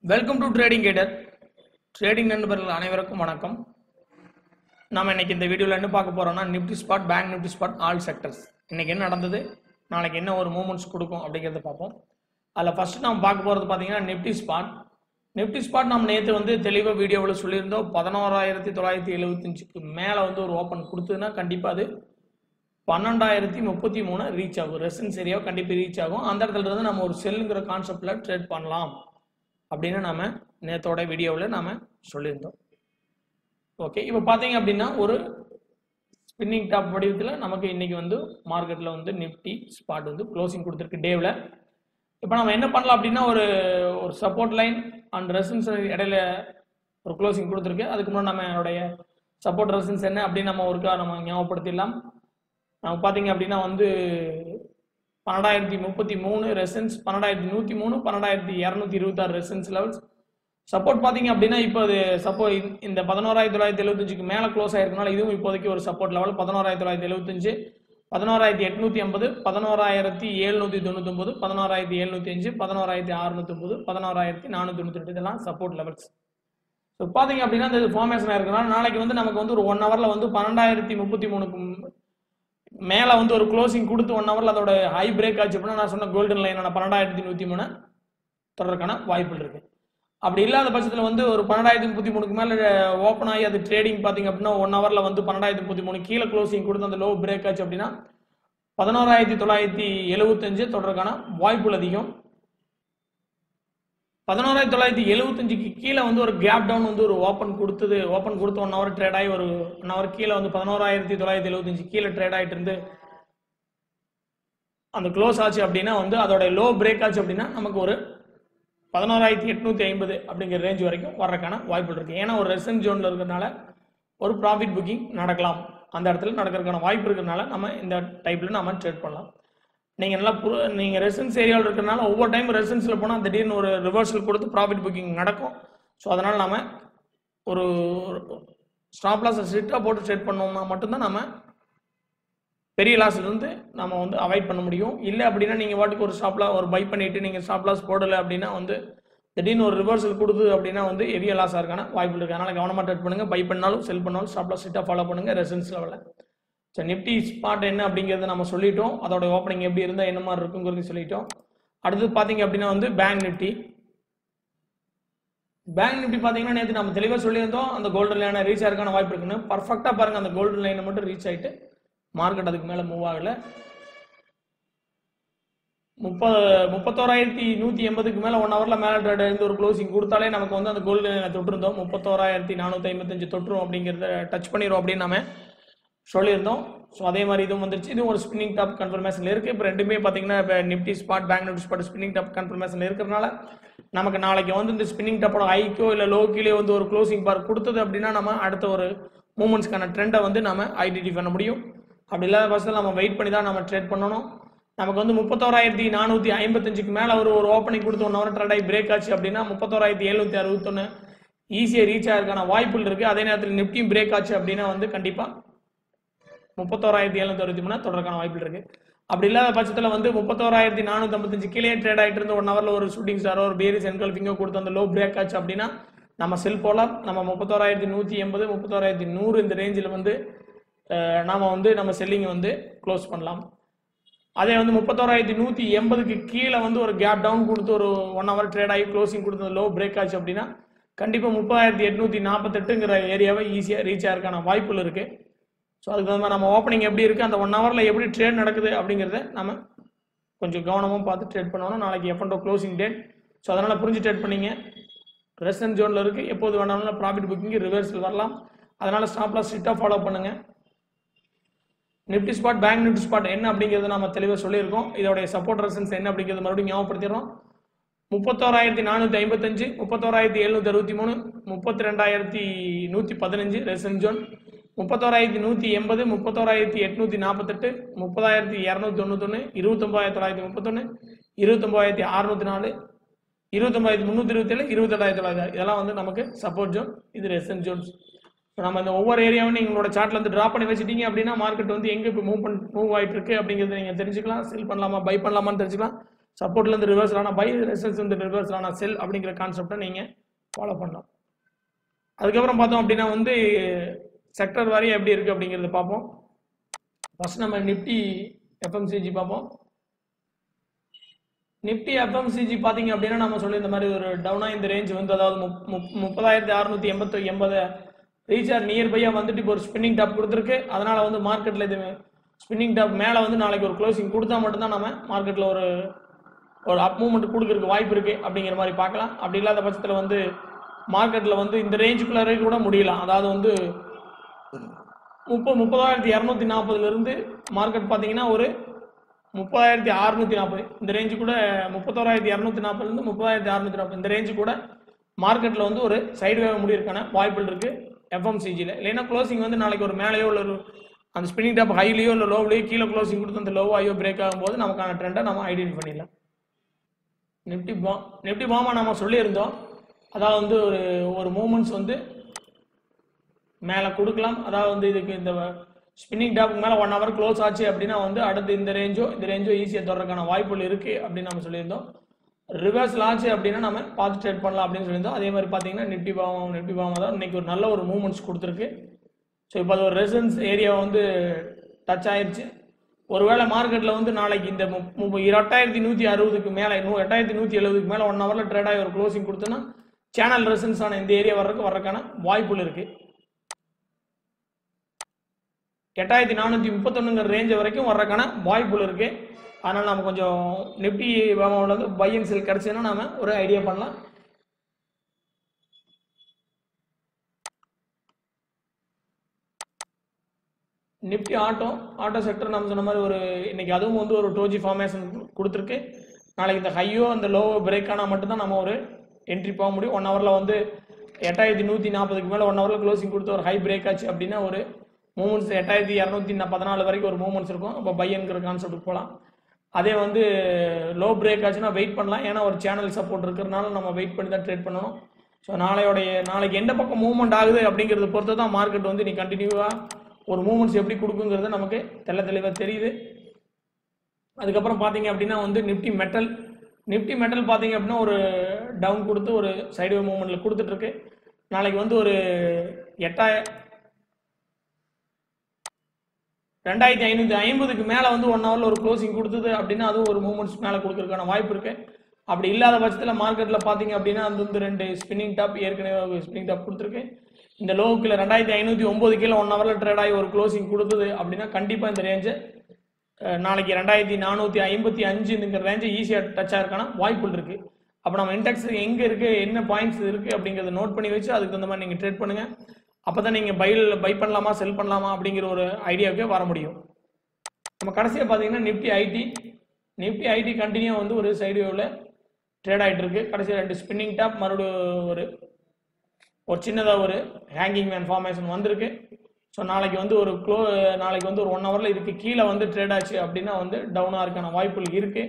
welcome to trading gator trading நண்பர்கள் அனைவருக்கும் வணக்கம் நாம இன்னைக்கு இந்த வீடியோவில் என்ன பார்க்க போறோம்னா Nifty spot bank Nifty spot all sectors இன்னைக்கு என்ன நடந்தது நாளைக்கு என்ன ஒரு மூமெண்ட்ஸ் கொடுக்கும் அப்படிங்கிறத பார்ப்போம் அதில் ஃபர்ஸ்ட் நம்ம பார்க்க போகிறது பார்த்தீங்கன்னா நிப்டி ஸ்பாட் நிப்டி ஸ்பாட் நம்ம நேற்று வந்து தெளிவாக வீடியோவில் சொல்லியிருந்தோம் பதினோராயிரத்தி தொள்ளாயிரத்தி எழுபத்தஞ்சுக்கு மேலே வந்து ஒரு ஓப்பன் கொடுத்ததுன்னா கண்டிப்பாக அது பன்னெண்டாயிரத்தி முப்பத்தி மூணு ரீச் ஆகும் ரெசன்ஸ் ஏரியாவை கண்டிப்பாக ரீச் ஆகும் அந்த இடத்துல இருந்து நம்ம ஒரு செல்லுங்கிற கான்செப்டில் ட்ரேட் பண்ணலாம் அப்படின்னு நாம நேத்தோட வீடியோவில் நாம சொல்லியிருந்தோம் ஓகே இப்போ பார்த்தீங்க அப்படின்னா ஒரு ஸ்பின்னிங் டாப் வடிவத்தில் நமக்கு இன்னைக்கு வந்து மார்க்கெட்டில் வந்து நிஃப்டி ஸ்பாட் வந்து க்ளோசிங் கொடுத்துருக்கு டேவில் இப்போ நம்ம என்ன பண்ணலாம் அப்படின்னா ஒரு ஒரு சப்போர்ட் லைன் அண்ட் ரெசன்ஸ் இடையில ஒரு க்ளோசிங் கொடுத்துருக்கு அதுக்கு முன்னாடி நம்ம என்னுடைய சப்போர்ட் ரெசன்ஸ் என்ன அப்படின்னு நம்ம ஒருக்கா நம்ம ஞாபகப்படுத்திடலாம் நம்ம பார்த்தீங்க அப்படின்னா வந்து பன்னெண்டாயிரத்தி முப்பத்தி மூணு ரெசன்ஸ் பன்னெண்டாயிரத்தி நூற்றி மூணு பன்னெண்டாயிரத்தி இரநூத்தி இருபத்தாறு ரெசன்ஸ் லெவல்ஸ் சப்போர்ட் பார்த்தீங்க அப்படின்னா இப்போ அது சப்போ இந்த பதினோராயிரத்தி தொள்ளாயிரத்தி எழுபத்தஞ்சுக்கு மேலே க்ளோஸ் ஆயிருக்கனால இதுவும் இப்போதைக்கு ஒரு சப்போர்ட் லெவல் பதினோராயிரத்தி தொள்ளாயிரத்தி எழுபத்தஞ்சு பதினோராயிரத்தி எட்நூத்தி ஐம்பது பதினோராயிரத்தி எழுநூத்தி தொண்ணூத்தொம்பது பதினோராயிரத்தி எழுநூத்தி அஞ்சு பதினோராயிரத்தி அறுநூத்தொம்பது பதினோராயிரத்தி நானூற்றி தொண்ணூற்றி ரெண்டு இதெல்லாம் சப்போர்ட் லெவல்ஸ் ஸோ பார்த்தீங்க அப்படின்னா இந்த ஃபார்மேஷன் இருக்கனால நாளைக்கு வந்து நமக்கு வந்து ஒரு ஒன் ஹவரில் வந்து பன்னெண்டாயிரத்தி முப்பத்தி மூணுக்கு மேலே வந்து ஒரு க்ளோசிங் கொடுத்து ஒன் ஹவரில் அதோட ஹை பிரேக் ஆச்சு அப்படின்னா நான் சொன்ன கோல்டன் லைனான பன்னெண்டாயிரத்தி நூற்றி மூணு தொடர்றதுக்கான வாய்ப்புகள் இருக்கு அப்படி இல்லாத பட்சத்தில் வந்து ஒரு பன்னெண்டாயிரத்தி முப்பத்தி மூணுக்கு மேலே ஓப்பன் ஆகி அது ட்ரேடிங் பார்த்தீங்க அப்படின்னா ஒன் ஹவரில் வந்து பன்னெண்டாயிரத்தி முப்பத்தி மூணு கீழே க்ளோசிங் கொடுத்து அந்த லோ பிரேக் ஆச்சு அப்படின்னா பதினோராயிரத்தி தொள்ளாயிரத்தி எழுபத்தஞ்சு தொடர்றதுக்கான வாய்ப்புகள் அதிகம் பதினோராயிரத்தி தொள்ளாயிரத்தி எழுபத்தஞ்சுக்கு கீழே வந்து ஒரு கேப் டவுன் வந்து ஒரு ஓப்பன் கொடுத்தது ஓப்பன் கொடுத்து ஒன் ஹவர் ட்ரேட் ஆகி ஒரு ஒன் ஹவர் கீழே வந்து பதினோராயிரத்தி தொள்ளாயிரத்தி எழுபத்தஞ்சு கீழே ட்ரேட் ஆகிட்டு இருந்து அந்த க்ளோஸ் ஆச்சு அப்படின்னா வந்து அதோட லோ பிரேக் ஆச்சு அப்படின்னா நமக்கு ஒரு பதினோராயிரத்தி எட்நூத்தி ஐம்பது அப்படிங்கிற ரேஞ்ச் வரைக்கும் வர்றதுக்கான வாய்ப்புகள் இருக்கு ஏன்னா ஒரு ரெசன் ஜோன்ல இருக்கிறதுனால ஒரு ப்ராஃபிட் புக்கிங் நடக்கலாம் அந்த இடத்துல நடக்கிறதுக்கான வாய்ப்பு இருக்கிறதுனால நம்ம இந்த டைப்ல நம்ம ட்ரேட் பண்ணலாம் நீங்கள் நல்லா புரு நீங்கள் ரெசன்ஸ் ஏரியாவில் இருக்கிறனால ஒவ்வொரு டைம் ரெசன்ஸில் போனால் திடீர்னு ஒரு ரிவர்சல் கொடுத்து ப்ராஃபிட் புக்கிங் நடக்கும் ஸோ அதனால் நம்ம ஒரு ஸ்டாப் லாஸ் ஸ்ட்ரிக்டாக போட்டு ட்ரேட் பண்ணோம்னா மட்டும்தான் நம்ம பெரிய லாஸ்லேருந்து நம்ம வந்து அவாய்ட் பண்ண முடியும் இல்லை அப்படின்னா நீங்கள் வாட்டுக்கு ஒரு ஸ்டாப்ல ஒரு பை பண்ணிட்டு நீங்கள் ஸ்டாப் லாஸ் போடலை அப்படின்னா வந்து திடீர்னு ஒரு ரிவர்சல் கொடுத்து அப்படின்னா வந்து ஹெவியாக லாஸ் ஆகிறக்கான வாய்ப்பு இருக்குது அதனால் கவனமாக ட்ரேட் பண்ணுங்கள் பை பண்ணாலும் செல் பண்ணாலும் ஸ்டாப் லாஸ் ஸ்ட்ரிக்டாக ஃபாலோ பண்ணுங்கள் ரெசன்ஸ் லெவலில் ஸோ நிஃப்டி ஸ்பாட் என்ன அப்படிங்கிறத நம்ம சொல்லிட்டோம் அதோட ஓப்பனிங் எப்படி இருந்தால் என்ன மாதிரி இருக்குங்கிறது சொல்லிட்டோம் அடுத்து பார்த்தீங்க அப்படின்னா வந்து பேங்க் நிஃப்டி பேங்க் நிஃப்டி பார்த்தீங்கன்னா நேற்று நம்ம தெளிவாக சொல்லியிருந்தோம் அந்த கோல்டன் லைனை ரீச் ஆகிறதுக்கான வாய்ப்பு இருக்குன்னு பர்ஃபெக்டாக பாருங்கள் அந்த கோல்டன் லைனை மட்டும் ரீச் ஆகிட்டு மார்க்கெட் அதுக்கு மேலே மூவ் ஆகலை முப்பது முப்பத்தோராயிரத்தி நூற்றி எண்பதுக்கு மேலே ஒன் ஹவரில் மேலே ட்ரேட் இருந்து ஒரு க்ளோசிங் கொடுத்தாலே நமக்கு வந்து அந்த கோல்டு லைனை தொட்டிருந்தோம் முப்பத்தோராயிரத்தி நானூற்றி ஐம்பத்தஞ்சு தொட்டுரும் அப்படிங்கிறத டச் பண்ணிடும் அப்படின்னு நம்ம சொல்லியிருந்தோம் ஸோ அதே மாதிரி இதுவும் வந்துருச்சு இதுவும் ஒரு ஸ்பின்னிங் டாப் கன்ஃபர்மேஷன் இருக்குது இப்போ ரெண்டுமே பார்த்தீங்கன்னா இப்போ Nifty spot bank Nifty spot spinning top confirmation இருக்கிறனால நமக்கு நாளைக்கு வந்து இந்த ஸ்பின்னிங் டாப்போட ஹைக்கோ இல்லை லோக்கிலே வந்து ஒரு க்ளோசிங் பார் கொடுத்தது அப்படின்னா நம்ம அடுத்த ஒரு மூமெண்ட்ஸ்க்கான ட்ரெண்டை வந்து நம்ம ஐடென்டிஃபை பண்ண முடியும் அப்படி இல்லாத பட்சத்தில் நம்ம வெயிட் பண்ணி தான் நம்ம ட்ரேட் பண்ணணும் நமக்கு வந்து முப்பத்தோராயிரத்தி நானூற்றி ஐம்பத்தஞ்சுக்கு மேலே ஒரு ஒரு ஓப்பனிங் கொடுத்து ஒன் ஹவர் ட்ரேட் ஆகி பிரேக் ஆச்சு அப்படின்னா முப்பத்தோராயிரத்தி எழுநூற்றி அறுபத்தொன்று ஈஸியாக ரீச் ஆகிறதுக்கான வாய்ப்புகள் இருக்குது அதே நேரத்தில் நிப்டியும் பிரேக் ஆச்சு அப்படின்னா வந்து கண்டிப்பாக முப்பத்தோராயிரத்தி எழுநூத்தி அறுபத்தி மூணு தொடர்க்கான வாய்ப்பு இருக்கு அப்படி இல்லாத பட்சத்தில் வந்து முப்பத்தோராயிரத்தி நானூத்தி ஐம்பத்தஞ்சு கீழே ட்ரேட் ஆகிட்டு இருந்து ஒன் ஹவரில் ஒரு ஷூட்டிங் ஸ்டாரோ ஒரு பேரிஸ் என்கல்ஃபிங்கோ கொடுத்து அந்த லோ பிரேக் ஆச்சு அப்படின்னா நம்ம செல் போகலாம் நம்ம முப்பத்தோராயிரத்தி நூற்றி எண்பது முப்பத்தோராயிரத்தி நூறு இந்த ரேஞ்சில் வந்து அஹ், நாம வந்து நம்ம செல்லிங் வந்து க்ளோஸ் பண்ணலாம் அதே வந்து முப்பத்தோராயிரத்தி நூற்றி எண்பதுக்கு கீழே வந்து ஒரு கேப் டவுன் கொடுத்து ஒரு ஒன் ஹவர் ட்ரேட் ஆகி க்ளோசிங் கொடுத்து லோ பிரேக் ஆச்சு அப்படின்னா கண்டிப்பாக முப்பதாயிரத்தி எட்நூற்றி நாற்பத்தெட்டுங்கிற ஏரியாவை ஈஸியாக ரீச் ஆகிறதுக்கான வாய்ப்புகள் இருக்குது ஸோ அதுக்கு தகுந்த மாதிரி நம்ம ஓப்பனிங் எப்படி இருக்குது அந்த ஒன் ஹவரில் எப்படி ட்ரேட் நடக்குது அப்படிங்கிறத நம்ம கொஞ்சம் கவனமாக பார்த்து ட்ரேட் பண்ணணும் நாளைக்கு எஃப்என்டோ க்ளோசிங் டேட் ஸோ அதனால் புரிஞ்சு ட்ரேட் பண்ணீங்க ரெசன் ஜோனில் இருக்குது எப்போது வேணாலும் ப்ராஃபிட் புக்கிங் ரிவர்ஸில் வரலாம் அதனால் ஸ்டாப் லாஸ் ஸ்ட்ரிக்டாக ஃபாலோ பண்ணுங்கள் Nifty spot bank Nifty spot என்ன அப்படிங்கிறத நம்ம தெளிவாக சொல்லியிருக்கோம் இதோடைய சப்போர்ட் ரெசன்ஸ் என்ன அப்படிங்கிறது மறுபடியும் ஞாபகப்படுத்திடுறோம் முப்பத்தோராயிரத்தி நானூற்றி ஐம்பத்தஞ்சு முப்பத்தோராயிரத்தி எழுநூற்றி அறுபத்தி மூணு முப்பத்தி ரெண்டாயிரத்தி நூற்றி பதினஞ்சு ரெசன் ஜோன் முப்பத்தோராயிரத்தி நூற்றி எண்பது முப்பத்தோராயிரத்தி எட்நூற்றி நாற்பத்தெட்டு முப்பதாயிரத்தி இரநூத்தி தொண்ணூத்தொன்று இருபத்தொம்பதாயிரத்தி தொள்ளாயிரத்தி முப்பத்தொன்று இருபத்தொம்பதாயிரத்தி அறுநூத்தி நாலு இருபத்தொம்பதாயிரத்தி முந்நூற்றி இருபத்தேழு இருபத்தெட்டாயிரத்தி தொள்ளாயிரத்தி இதெல்லாம் வந்து நமக்கு சப்போர்ட் ஜோன் இது ரெசன் ஜோன்ஸ் இப்போ நம்ம இந்த ஒவ்வொரு ஏரியாவும் நீங்களோட சார்ட்ல இருந்து ட்ரா பண்ணி வச்சிட்டீங்க அப்படின்னா மார்க்கெட் வந்து எங்க இப்போ மூவ் பண்ண மூவ் ஆயிட்டு இருக்கு அப்படிங்கிறத நீங்க தெரிஞ்சுக்கலாம் செல் பண்ணலாமா பை பண்ணலாமான்னு தெரிஞ்சுக்கலாம் சப்போர்ட்லேருந்து ரிவர்ஸ் ஆனால் பை ரெசல்ஸ் வந்து ரிவர்ஸ் ஆனால் செல் அப்படிங்கிற கான்செப்டை நீங்கள் ஃபாலோ பண்ணலாம் அதுக்கப்புறம் பார்த்தோம் அப்படின்னா வந்து செக்டர் வாரியாக எப்படி இருக்குது அப்படிங்கிறத பார்ப்போம் ஃபர்ஸ்ட் நம்ம நிப்டி எஃப்எம்சிஜி பார்ப்போம் நிப்டி எஃப்எம்சிஜி பார்த்தீங்க அப்படின்னா நம்ம சொல்லி இந்த மாதிரி ஒரு டவுனாக இந்த ரேஞ்ச் வந்து அதாவது முப் முப் முப்பதாயிரத்தி அறுநூத்தி எண்பத்தி எண்பது ரீசார்ஜ் நியர்பையாக வந்துட்டு இப்போ ஒரு ஸ்பின்னிங் டாப் கொடுத்துருக்கு அதனால வந்து மார்க்கெட்டில் இது ஸ்பின்னிங் டாப் மேலே வந்து நாளைக்கு ஒரு க்ளோசிங் கொடுத்தா மட்டும்தான் நம்ம மார்க்கெட்டில் ஒரு ஒரு அப் மூவ்மெண்ட் கொடுக்கறதுக்கு வாய்ப்பு இருக்குது அப்படிங்கிற மாதிரி பார்க்கலாம் அப்படி இல்லாத பட்சத்தில் வந்து மார்க்கெட்டில் வந்து இந்த ரேஞ்சுக்குள்ளே கூட முடியலாம் அதாவது வந்து முப்பது முப்பதாயிரத்தி இரநூத்தி நாற்பதுலேருந்து மார்க்கெட் பார்த்தீங்கன்னா ஒரு முப்பதாயிரத்தி அறுநூத்தி நாற்பது இந்த ரேஞ்சு கூட முப்பத்தோராயிரத்தி இரநூத்தி நாற்பதுலேருந்து முப்பதாயிரத்தி அறுநூத்தி நாற்பது இந்த ரேஞ்சு கூட மார்க்கெட்டில் வந்து ஒரு சைடு வேவ் முடியிருக்கான வாய்ப்புகள் இருக்குது எஃப்எம்சிஜியில் இல்லைன்னா க்ளோசிங் வந்து நாளைக்கு ஒரு மேலேயோ இல்லை ஒரு அந்த ஸ்பின்னிங் டாப் ஹைலியோ இல்லை லோவ்லையோ கீழே க்ளோசிங் கொடுத்து அந்த லோவோ ஐயோ பிரேக் ஆகும்போது நமக்கான ட்ரெண்டை நம்ம ஐடென்டி பண்ணிடலாம் நிப்டி பா நிப்டி பாமா நம்ம சொல்லியிருந்தோம் அதாவது வந்து ஒரு ஒரு மூமெண்ட்ஸ் வந்து மேலே கொடுக்கலாம் அதாவது வந்து இதுக்கு இந்த ஸ்பின்னிங் டாப்புக்கு மேலே ஒன் ஹவர் க்ளோஸ் ஆச்சு அப்படின்னா வந்து அடுத்து இந்த ரேஞ்சோ இந்த ரேஞ்சோ ஈஸியாக தொடர்றதுக்கான வாய்ப்புகள் இருக்குது அப்படின்னு நம்ம சொல்லியிருந்தோம் ரிவர்ஸில் ஆச்சு அப்படின்னா நம்ம பார்த்து ட்ரேட் பண்ணலாம் அப்படின்னு சொல்லியிருந்தோம் அதே மாதிரி பார்த்தீங்கன்னா நிப்டி பாவம் நிப்டி பாவம் தான் இன்னைக்கு ஒரு நல்ல ஒரு மூமெண்ட்ஸ் கொடுத்துருக்கு ஸோ இப்போ அது ஒரு ரெசன்ஸ் ஏரியா வந்து டச் ஆயிருச்சு ஒருவேளை மார்க்கெட்டில் வந்து நாளைக்கு இந்த மு- மு- எட்டாயிரத்தி நூற்றி அறுபதுக்கு மேலே இன்னும் எட்டாயிரத்தி நூற்றி எழுபதுக்கு மேலே ஒன் ஹவரில் ட்ரேட் ஆகி ஒரு க்ளோசிங் கொடுத்தோன்னா சேனல் ரெசன்ஸ் ஆன இந்த ஏரியா வர்றதுக்கு வர்றதுக்கான வாய்ப்புகள் இருக்குது எட்டாயிரத்தி நானூற்றி முப்பத்தொன்னுங்கிற ரேஞ்ச் வரைக்கும் வர்றதுக்கான வாய்ப்புகள் இருக்குது அதனால் நம்ம கொஞ்சம் நிப்டி வந்து பை அண்ட் செல் கிடச்சுன்னா நாம ஒரு ஐடியா பண்ணலாம் நிப்டி ஆட்டோ ஆட்டோ செக்டர் நம்ம சொன்ன மாதிரி ஒரு இன்னைக்கு அதுவும் வந்து ஒரு டோஜி ஃபார்மேஷன் கொடுத்துருக்கு நாளைக்கு இந்த ஹையோ அந்த லோவோ பிரேக் ஆனால் மட்டும்தான் நம்ம ஒரு என்ட்ரி போக முடியும் ஒன் ஹவரில் வந்து எட்டாயிரத்தி நூற்றி நாற்பதுக்கு மேலே ஒன் ஹவரில் க்ளோசிங் கொடுத்து ஒரு ஹை பிரேக் ஆச்சு அப்படின்னா ஒரு மூமெண்ட்ஸ் எட்டாயிரத்தி இரநூத்தி பதினாலு வரைக்கும் ஒரு மூமெண்ட்ஸ் இருக்கும் அப்போ பையன்கிற கான்செப்ட்டுக்கு போகலாம் அதே வந்து லோ பிரேக் ஆச்சுன்னா வெயிட் பண்ணலாம் ஏன்னா ஒரு சேனல் சப்போர்ட் இருக்கிறனால நம்ம வெயிட் பண்ணி தான் ட்ரேட் பண்ணணும் ஸோ நாளையோடைய நாளைக்கு எந்த பக்கம் மூவ்மெண்ட் ஆகுது அப்படிங்கிறத பொறுத்து தான் மார்க்கெட் வந்து நீ கண்டினியூவாக ஒரு மூமெண்ட்ஸ் எப்படி கொடுக்குங்கிறது நமக்கு தெள்ள தெளிவாக தெரியுது அதுக்கப்புறம் பார்த்தீங்க அப்படின்னா வந்து நிப்டி மெட்டல் நிப்டி மெட்டல் பார்த்தீங்க அப்படின்னா ஒரு டவுன் கொடுத்து ஒரு சைடு மூவ்மெண்ட்டில் கொடுத்துட்ருக்கு நாளைக்கு வந்து ஒரு எட்டாய ரெண்டாயிரத்தி ஐநூற்றி ஐம்பதுக்கு மேலே வந்து ஒன் ஹவரில் ஒரு க்ளோசிங் கொடுத்தது அப்படின்னா அதுவும் ஒரு மூமெண்ட்ஸ் மேலே கொடுக்கறதுக்கான வாய்ப்பு இருக்குது அப்படி இல்லாத பட்சத்தில் மார்க்கெட்டில் பார்த்தீங்க அப்படின்னா அது வந்து ரெண்டு ஸ்பின்னிங் டாப் ஏற்கனவே ஸ்பின்னிங் டாப் கொடுத்துருக்கு இந்த லோ கீழே ரெண்டாயிரத்தி ஐநூற்றி ஒம்பது கீழே ஒன் ஹவரில் ட்ரேட் ஆகி ஒரு க்ளோசிங் கொடுத்தது அப்படின்னா கண்டிப்பாக இந்த ரேஞ்சு நாளைக்கு ரெண்டாயிரத்தி நானூற்றி ஐம்பத்தி அஞ்சுங்கிற ரேஞ்சு ஈஸியாக டச் ஆகிறதுக்கான வாய்ப்புகள் இருக்குது அப்போ நம்ம இன்டெக்ஸ் எங்கே இருக்குது என்ன பாயிண்ட்ஸ் இருக்குது அப்படிங்கிறத நோட் பண்ணி வச்சு அதுக்கு தகுந்த மாதிரி நீங்கள் ட்ரேட் பண்ணுங்கள் அப்போ தான் நீங்கள் பைல் பை பண்ணலாமா செல் பண்ணலாமா அப்படிங்கிற ஒரு ஐடியாவுக்கே வர முடியும் நம்ம கடைசியாக பார்த்தீங்கன்னா Nifty IT Nifty IT continue வந்து ஒரு சைடு வேவில் ட்ரேட் ஆகிட்டு இருக்கு கடைசியாக ரெண்டு ஸ்பின்னிங் டாப் மறுபடியும் ஒரு ஒரு சின்னதாக ஒரு ஹேங்கிங் மேன் ஃபார்மேஷன் வந்திருக்கு ஸோ நாளைக்கு வந்து ஒரு க்ளோ நாளைக்கு வந்து ஒரு ஒன் ஹவரில் இதுக்கு கீழே வந்து ட்ரேட் ஆச்சு அப்படின்னா வந்து டவுனாக இருக்கான வாய்ப்புகள் இருக்குது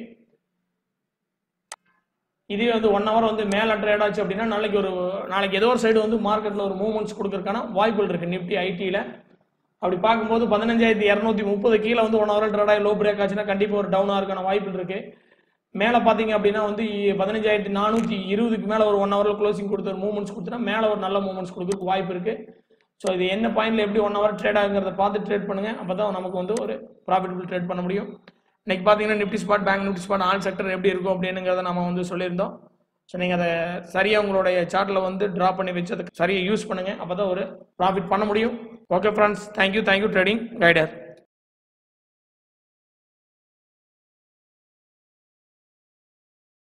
இதே வந்து ஒன் ஹவர் வந்து மேலே ட்ரேட் ஆச்சு அப்படின்னா நாளைக்கு ஒரு நாளைக்கு ஏதோ ஒரு சைடு வந்து மார்க்கெட்டில் ஒரு மூவ்மெண்ட்ஸ் கொடுக்கறதுக்கான வாய்ப்புகள் இருக்குது நிப்டி ஐடியில் அப்படி பார்க்கும்போது பதினஞ்சாயிரத்தி இரநூத்தி முப்பது கீழே வந்து ஒன் ஹவர் ட்ரேட் ஆகி லோ பிரேக் ஆச்சுன்னா கண்டிப்பாக ஒரு டவுனாக இருக்கான வாய்ப்புகள் இருக்குது மேலே பார்த்தீங்க அப்படின்னா வந்து பதினஞ்சாயிரத்தி நானூற்றி இருபதுக்கு மேலே ஒரு ஒன் ஹவரில் க்ளோசிங் கொடுத்து ஒரு மூவ்மெண்ட்ஸ் கொடுத்தா மேலே ஒரு நல்ல மூவ்மெண்ட்ஸ் கொடுக்கறதுக்கு வாய்ப்பு இருக்குது ஸோ இது என்ன பாயிண்ட்ல எப்படி ஒன் ஹவர் ட்ரேட் ஆகுங்கிறத பார்த்து ட்ரேட் பண்ணுங்க அப்போ தான் நமக்கு வந்து ஒரு ப்ராஃபிட்டபிள் ட்ரேட் பண்ண முடியும் இன்னைக்கு பார்த்தீங்கன்னா Nifty spot bank Nifty spot all sector எப்படி இருக்கும் அப்படிங்கிறத நம்ம வந்து சொல்லியிருந்தோம் ஸோ நீங்கள் அதை சரியாக உங்களுடைய சார்ட்டில் வந்து ட்ரா பண்ணி வச்சு அதை சரியாக யூஸ் பண்ணுங்கள் அப்போ தான் ஒரு ப்ராஃபிட் பண்ண முடியும் okay friends thank you thank you trading கைடர்